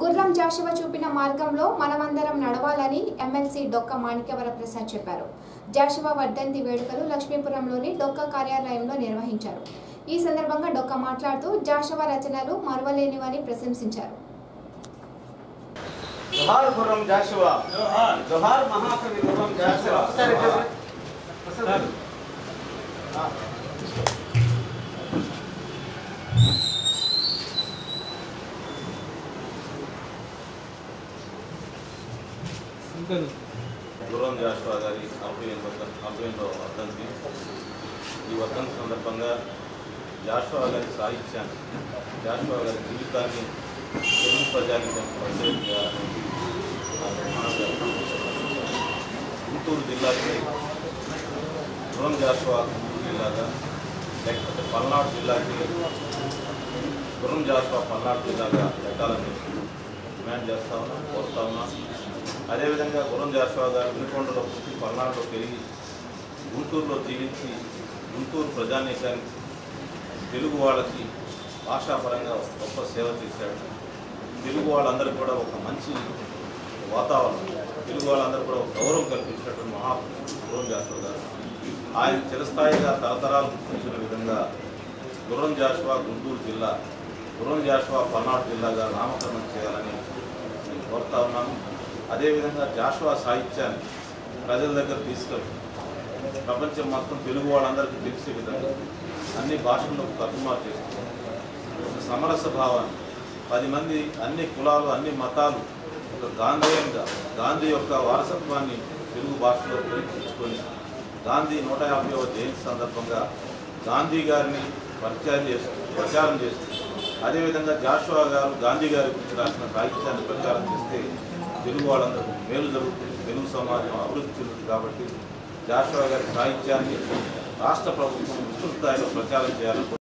గుర్రం జాషువా చూపిన మార్గంలో మనమందరం నడవాలని ఎమ్మెల్సీ డొక్క మాణిక్యవర ప్రసాద్ చెప్పారు జాషువా వర్ధంతి వేడుకలు లక్ష్మీపురంలోని డొక్క కార్యాలయంలో నిర్వహించారు ఈ సందర్భంగా డొక్క మాట్లాడుతూ జాషువా రచనలు మరువలేనివని ప్రశంసించారు జోహార్ గుర్రం జాషువా జోహార్ మహాకవి గుర్రం జాషువా ఒకసారి ఇక్కడ ప్రసాద్. ఆ. గుర్రం జాషువా గారి నలభై ఎనిమిది నలభై ఎనిమిదవ వర్ధంతి ఈ వర్ధంతి సందర్భంగా జాషువా గారి సాహిత్యాన్ని జాషువా గారి జీవితాన్ని తెలుగు ప్రజానికి పరిచయం చేయాలని నాకు మనసు గుంటూరు జిల్లాకి గుర్రం జాషువా గుంటూరు జిల్లాగా లేకపోతే పల్నాడు జిల్లాకి గుర్రం జాషువా పల్నాడు జిల్లాగా పెట్టాలని డిమాండ్ చేస్తా ఉన్నాం కోరుతా ఉన్నాం అదేవిధంగా గుర్రం జాషువా గారు వినుకొండలో పుట్టి పల్నాడులో పెరిగి గుంటూరులో జీవించి గుంటూరు ప్రజానీకానికి తెలుగు వాళ్ళకి భాషాపరంగా ఒక గొప్ప సేవ చేశాడు తెలుగు వాళ్ళందరికీ కూడా ఒక మంచి వాతావరణం తెలుగు వాళ్ళందరూ కూడా ఒక గౌరవం కల్పించినటువంటి మహాపురుషుడు గుర్రం జాషువా గారు ఆయన చిరస్థాయిగా తరతరాలు గుర్తించిన విధంగా గుర్రం జాషువా గుంటూరు జిల్లా గుర్రం జాషువా పల్నాడు జిల్లాగా నామకరణం చేయాలని నేను కోరుతా ఉన్నాను అదేవిధంగా జాషువా సాహిత్యాన్ని ప్రజల దగ్గర తీసుకెళ్ళి ప్రపంచం మొత్తం తెలుగు వాళ్ళందరికీ తెలిసే విధంగా అన్ని భాషల్లో తర్జుమా చేస్తూ ఒక సమరస భావాన్ని పది మంది అన్ని కులాలు అన్ని మతాలు ఒక గాంధేయంగా గాంధీ యొక్క వారసత్వాన్ని తెలుగు భాషలో పరీక్షించుకొని గాంధీ నూట యాభైవ జయంతి సందర్భంగా గాంధీ గారిని పరిచయం చేస్తూ ప్రచారం చేస్తూ అదేవిధంగా జాషువా గారు గాంధీ గారి గురించి రాసిన సాహిత్యాన్ని ప్రచారం చేస్తే తెలుగు వాళ్ళందరూ మేలు జరుగుతుంది తెలుగు సమాజం అభివృద్ధి చెందుతుంది కాబట్టి జాషువా గారి సాహిత్యాన్ని రాష్ట్ర ప్రభుత్వం విస్తృత స్థాయిలో ప్రచారం చేయాలని